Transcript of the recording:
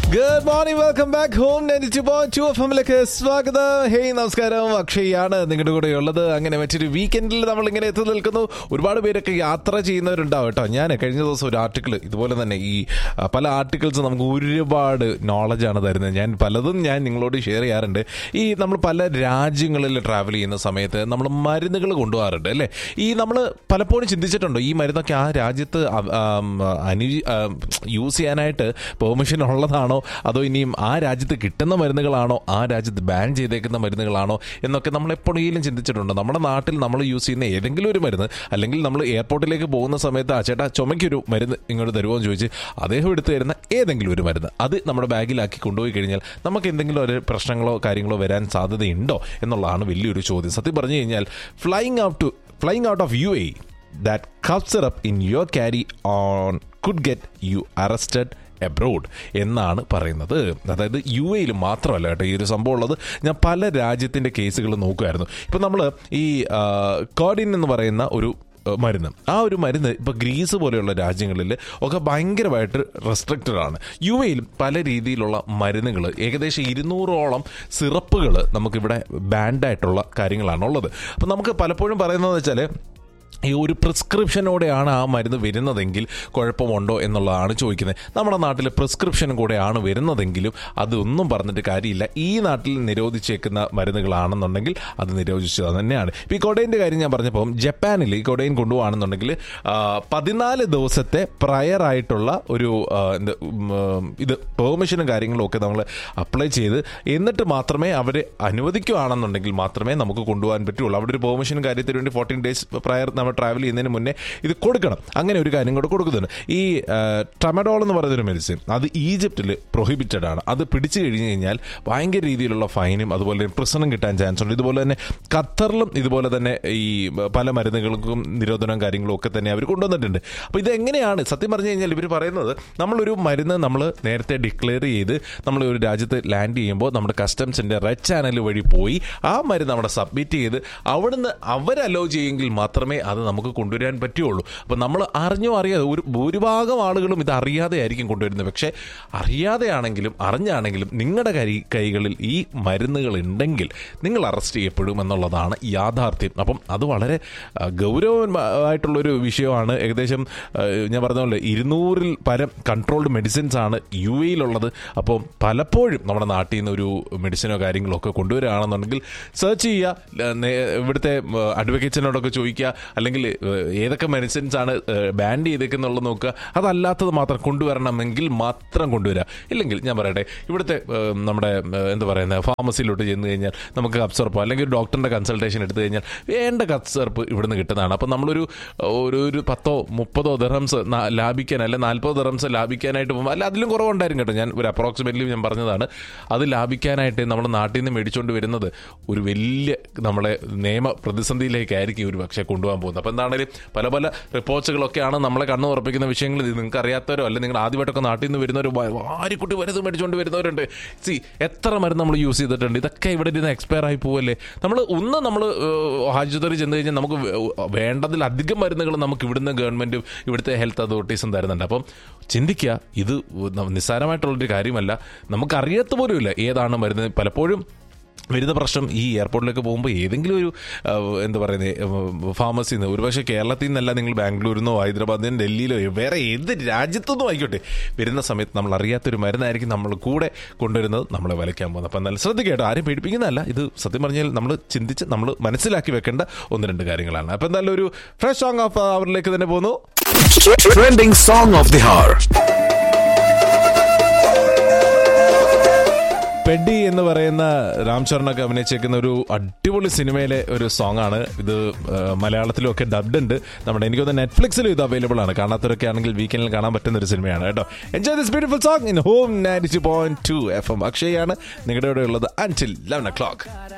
Good morning welcome back home ninety two point two F എമ്മിലേക്ക് സ്വാഗതം hey നമസ്കാരം അക്ഷയാണ് നിങ്ങളുടെ കൂടെ ഉള്ളത് അങ്ങനെ മറ്റൊരു വീക്കെൻഡിൽ നമ്മൾ ഇങ്ങനെ എത്തി നിൽക്കുന്നു ഒരുപാട് പേരൊക്കെ യാത്ര ചെയ്യുന്നവരുണ്ടാവും കേട്ടോ ഞാൻ കഴിഞ്ഞ ദിവസം ഒരു ആർട്ടിക്കിൾ ഇതുപോലെ തന്നെ ഈ ആ, പല ആർട്ടിക്കിൾസ് നമുക്ക് ഒരുപാട് നോളജാണ് തരുന്നത് ഞാൻ പലതും ഞാൻ നിങ്ങളോട് ഷെയർ ചെയ്യാറുണ്ട് ഈ നമ്മൾ പല രാജ്യങ്ങളിൽ ട്രാവൽ ചെയ്യുന്ന സമയത്ത് നമ്മൾ മരുന്നുകൾ കൊണ്ടുപോകാറുണ്ട് അല്ലേ ഈ നമ്മൾ പലപ്പോഴും ചിന്തിച്ചിട്ടുണ്ടോ ഈ മരുന്നൊക്കെ ആ രാജ്യത്ത് അവ- ആം, അനു യൂസ് ചെയ്യാനായിട്ട് പെർമിഷൻ ഉള്ളതാണോ അതോ ഇനിയും ആ രാജ്യത്ത് കിട്ടുന്ന മരുന്നുകളാണോ ആ രാജ്യത്ത് ബാൻ ചെയ്തേക്കുന്ന മരുന്നുകളാണോ എന്നൊക്കെ നമ്മൾ എപ്പോഴെങ്കിലും ചിന്തിച്ചിട്ടുണ്ടോ നമ്മുടെ നാട്ടിൽ നമ്മൾ യൂസ് ചെയ്യുന്ന ഏതെങ്കിലും ഒരു മരുന്ന് അല്ലെങ്കിൽ നമ്മൾ എയർപോർട്ടിലേക്ക് പോകുന്ന സമയത്ത് ആ ചേട്ടാ ചുമയ്ക്കൊരു മരുന്ന് ഇങ്ങോട്ട് തരുമോ എന്ന് ചോദിച്ച് അദ്ദേഹം എടുത്തു തരുന്ന ഏതെങ്കിലും ഒരു മരുന്ന് അത് നമ്മുടെ ബാഗിലാക്കി കൊണ്ടുപോയി കഴിഞ്ഞാൽ നമുക്ക് എന്തെങ്കിലും ഒരു പ്രശ്നങ്ങളോ കാര്യങ്ങളോ വരാൻ സാധ്യതയുണ്ടോ എന്നുള്ളതാണ് വലിയൊരു ചോദ്യം സത്യം പറഞ്ഞു കഴിഞ്ഞാൽ flying out to flying out of U A that cough syrup in your carry on could get you arrested abroad എന്നാണ് പറയുന്നത് അതായത് യു എയിൽ മാത്രമല്ല കേട്ടോ ഈ ഒരു സംഭവം ഉള്ളത് ഞാൻ പല രാജ്യത്തിൻ്റെ കേസുകൾ നോക്കുമായിരുന്നു ഇപ്പം നമ്മൾ ഈ കോഡിൻ എന്ന് പറയുന്ന ഒരു ഏഹ്, മരുന്ന് ആ ഒരു മരുന്ന് ഇപ്പോൾ ഗ്രീസ് പോലെയുള്ള രാജ്യങ്ങളിൽ ഒക്കെ ഭയങ്കരമായിട്ട് റെസ്ട്രിക്റ്റഡ് ആണ് യു എയിലും പല രീതിയിലുള്ള മരുന്നുകൾ ഏകദേശം ഇരുന്നൂറോളം സിറപ്പുകൾ നമുക്കിവിടെ ബാൻഡായിട്ടുള്ള കാര്യങ്ങളാണ് ഉള്ളത് അപ്പം നമുക്ക് പലപ്പോഴും പറയുന്നത് വെച്ചാൽ ഈ ഒരു പ്രിസ്ക്രിപ്ഷനോടെയാണ് ആ മരുന്ന് വരുന്നതെങ്കിൽ കുഴപ്പമുണ്ടോ എന്നുള്ളതാണ് ചോദിക്കുന്നത് നമ്മുടെ നാട്ടിൽ പ്രിസ്ക്രിപ്ഷനും കൂടെയാണ് വരുന്നതെങ്കിലും അതൊന്നും പറഞ്ഞിട്ട് കാര്യമില്ല ഈ നാട്ടിൽ നിരോധിച്ചേക്കുന്ന മരുന്നുകളാണെന്നുണ്ടെങ്കിൽ അത് നിരോധിച്ചത് തന്നെയാണ് ഇപ്പോൾ ഈ കൊടൈൻ്റെ കാര്യം ഞാൻ പറഞ്ഞപ്പോൾ ജപ്പാനിൽ ഈ കൊടൈൻ കൊണ്ടുപോകുകയാണെന്നുണ്ടെങ്കിൽ ആ, പതിനാല് ദിവസത്തെ പ്രയർ ആയിട്ടുള്ള ഒരു ആ, എന്ത് ഉം, ആ, ഇത് പെർമിഷനും കാര്യങ്ങളും ഒക്കെ നമ്മൾ അപ്ലൈ ചെയ്ത് എന്നിട്ട് മാത്രമേ അവർ അനുവദിക്കുകയാണെന്നുണ്ടെങ്കിൽ മാത്രമേ നമുക്ക് കൊണ്ടുപോകാൻ പറ്റുള്ളൂ അവിടെ ഒരു പെർമിഷനും കാര്യത്തിന് വേണ്ടി ഫോർട്ടീൻ ഡേയ്സ് പ്രയർ നമ്മൾ ട്രാവൽ ചെയ്യുന്നതിന് മുന്നേ ഇത് കൊടുക്കണം അങ്ങനെ ഒരു കാര്യം കൂടെ കൊടുക്കുന്നുണ്ട് ഈ ട്രമഡോൾ എന്ന് പറയുന്നൊരു മെഡിസിൻ അത് ഈജിപ്തിൽ പ്രൊഹിബിറ്റഡ് ആണ് അത് പിടിച്ചു കഴിഞ്ഞ് കഴിഞ്ഞാൽ ഭയങ്കര രീതിയിലുള്ള ഫൈനും അതുപോലെ തന്നെ പ്രസനം കിട്ടാൻ ചാൻസ് ഉണ്ട് ഇതുപോലെ തന്നെ ഖത്തറിലും ഇതുപോലെ തന്നെ ഈ പല മരുന്നുകൾക്കും നിരോധനവും കാര്യങ്ങളും ഒക്കെ തന്നെ അവർ കൊണ്ടുവന്നിട്ടുണ്ട് അപ്പോൾ ഇത് എങ്ങനെയാണ് സത്യം പറഞ്ഞു കഴിഞ്ഞാൽ ഇവർ പറയുന്നത് നമ്മളൊരു മരുന്ന് നമ്മൾ നേരത്തെ ഡിക്ലെയർ ചെയ്ത് നമ്മൾ ഒരു രാജ്യത്ത് ലാൻഡ് ചെയ്യുമ്പോൾ നമ്മുടെ കസ്റ്റംസിന്റെ റെഡ് ചാനൽ വഴി പോയി ആ മരുന്ന് അവിടെ സബ്മിറ്റ് ചെയ്ത് അവിടുന്ന് അവർ അലോ ചെയ്യെങ്കിൽ മാത്രമേ അത് നമുക്ക് കൊണ്ടുവരാൻ പറ്റുള്ളൂ അപ്പോൾ നമ്മൾ അറിഞ്ഞോ അറിയാതെ ഒരു ഭൂരിഭാഗം ആളുകളും ഇത് അറിയാതെ ആയിരിക്കും കൊണ്ടുവരുന്നത് പക്ഷേ അറിയാതെയാണെങ്കിലും അറിഞ്ഞാണെങ്കിലും നിങ്ങളുടെ കൈ കൈകളിൽ ഈ മരുന്നുകൾ ഉണ്ടെങ്കിൽ നിങ്ങൾ അറസ്റ്റ് ചെയ്യപ്പെടും എന്നുള്ളതാണ് യാഥാർത്ഥ്യം അപ്പം അത് വളരെ ആ, ഗൗരവമായിട്ടുള്ളൊരു വിഷയമാണ് ഏകദേശം ആ, ഞാൻ പറഞ്ഞ പോലെ ഇരുന്നൂറിൽ പരം കൺട്രോൾഡ് മെഡിസിൻസ് ആണ് യു എയിലുള്ളത് അപ്പോൾ പലപ്പോഴും നമ്മുടെ നാട്ടിൽ നിന്ന് ഒരു മെഡിസിനോ കാര്യങ്ങളോ ഒക്കെ കൊണ്ടുവരികയാണെന്നുണ്ടെങ്കിൽ സെർച്ച് ചെയ്യുക ല- നേ- ഇവിടുത്തെ അഡ്വക്കേറ്റ്സിനോടൊക്കെ ചോദിക്കുക അല്ലെങ്കിൽ ഏഹ്, ഏതൊക്കെ മെഡിസിൻസ് ആണ് ബാൻ ചെയ്തേക്കുന്നുള്ളത് നോക്കുക അതല്ലാത്തത് മാത്രം കൊണ്ടുവരണമെങ്കിൽ മാത്രം കൊണ്ടുവരിക ഇല്ലെങ്കിൽ ഞാൻ പറയട്ടെ ഇവിടുത്തെ ഏഹ്, നമ്മുടെ ഏഹ്, എന്താ പറയുന്നത് ഫാർമസിയിലോട്ട് ചെന്ന് കഴിഞ്ഞാൽ നമുക്ക് കപ്സർപ്പോ അല്ലെങ്കിൽ ഒരു ഡോക്ടറിന്റെ കൺസൾട്ടേഷൻ എടുത്തു കഴിഞ്ഞാൽ വേണ്ട കപ്സർപ്പ് ഇവിടുന്ന് കിട്ടുന്നതാണ് അപ്പം നമ്മളൊരു ഒരു ഒരു പത്തോ മുപ്പതോ ദറംസ് ലാഭിക്കാൻ അല്ലെ നാൽപ്പതോ ദറംസ് ലാഭിക്കാനായിട്ട് പോകുമ്പോൾ അല്ല അതിലും കുറവുണ്ടായിരുന്നു കേട്ടോ ഞാൻ ഒരു അപ്രോക്സിമേറ്റ്ലി ഞാൻ പറഞ്ഞതാണ് അത് ലാഭിക്കാനായിട്ട് നമ്മുടെ നാട്ടിൽ നിന്ന് മേടിച്ചുകൊണ്ട് വരുന്നത് ഒരു വലിയ നമ്മളെ നിയമ പ്രതിസന്ധിയിലേക്കായിരിക്കും ഒരു പക്ഷേ കൊണ്ടുപോകാൻ പോകുന്നത് അപ്പോൾ എന്താണെങ്കിലും പല പല റിപ്പോർട്ട്സുകളൊക്കെയാണ് നമ്മളെ കണ്ണു ഉറപ്പിക്കുന്ന വിഷയങ്ങൾ ഇത് നിങ്ങൾക്ക് അറിയാത്തവരോ അല്ലെങ്കിൽ നിങ്ങൾ ആദ്യമായിട്ടൊക്കെ നാട്ടിൽ നിന്ന് വരുന്നവരോ വാരിക്കുട്ടി വരുന്നത് മേടിച്ചുകൊണ്ട് വരുന്നവരുണ്ട് സി എത്ര മരുന്ന് നമ്മൾ യൂസ് ചെയ്തിട്ടുണ്ട് ഇതൊക്കെ ഇവിടെ ഇരുന്ന് എക്സ്പയർ ആയി പോവല്ലേ നമ്മൾ ഒന്ന് നമ്മൾ ഹാജ്യത്തോട് ചെന്ന് കഴിഞ്ഞാൽ നമുക്ക് വേ- വേണ്ടതിലധികം മരുന്നുകൾ നമുക്ക് ഇവിടുന്ന് ഗവൺമെന്റും ഇവിടുത്തെ ഹെൽത്ത് അതോറിറ്റീസും തരുന്നുണ്ട് അപ്പം ചിന്തിക്കുക ഇത് നിസ്സാരമായിട്ടുള്ളൊരു കാര്യമല്ല നമുക്കറിയാത്ത പോലുമില്ല ഏതാണ് മരുന്ന് പലപ്പോഴും വരുന്ന പ്രശ്നം ഈ എയർപോർട്ടിലേക്ക് പോകുമ്പോൾ ഏതെങ്കിലും ഒരു ആ, എന്താ പറയുന്നത് ഫാർമസിയിൽ നിന്ന് ഒരുപക്ഷെ കേരളത്തിൽ നിന്നല്ല നിങ്ങൾ ബാംഗ്ലൂരിൽ നിന്നോ ഹൈദരാബാദിൽ നിന്നോ ഡൽഹിയിലോ വേറെ ഏത് രാജ്യത്തുനിന്നും ആയിക്കോട്ടെ വരുന്ന സമയത്ത് നമ്മൾ അറിയാത്തൊരു മരുന്നായിരിക്കും നമ്മൾ കൂടെ കൊണ്ടുവരുന്നത് നമ്മളെ വലയ്ക്കാൻ പോകുന്നത് അപ്പം നല്ല ശ്രദ്ധിക്കേട്ടോ ആരും പേടിപ്പിക്കുന്നതല്ല ഇത് സത്യം പറഞ്ഞാൽ നമ്മൾ ചിന്തിച്ച് നമ്മൾ മനസ്സിലാക്കി വെക്കേണ്ട ഒന്ന് രണ്ട് കാര്യങ്ങളാണ് അപ്പം എന്തായാലും ഒരു ഫ്രഷ് സോങ് ഓഫ് അവറിലേക്ക് തന്നെ പോകുന്നു Trending song of the hour. പെഡി എന്ന് പറയുന്ന രാം ചരണൊക്കെ അഭിനയിച്ചേക്കുന്ന ഒരു അടിപൊളി സിനിമയിലെ ഒരു സോങ് ആണ് ഇത് ആ, മലയാളത്തിലും ഒക്കെ ഡബ്ഡ് ഉണ്ട് നമ്മുടെ എനിക്ക് തോന്നുന്നു നെറ്റ്ഫ്ലിക്സിലും ഇത് അവൈലബിൾ ആണ് കാണാത്തവരൊക്കെ ആണെങ്കിൽ വീക്കെൻഡിൽ കാണാൻ പറ്റുന്ന ഒരു സിനിമയാണ് കേട്ടോ enjoy this beautiful song in home ninety two point two F M അക്ഷയാണ് നിങ്ങളുടെ ഇവിടെ ഉള്ളത് അൻറ്റിൽ ലെവൻ ഒ ക്ലോക്ക്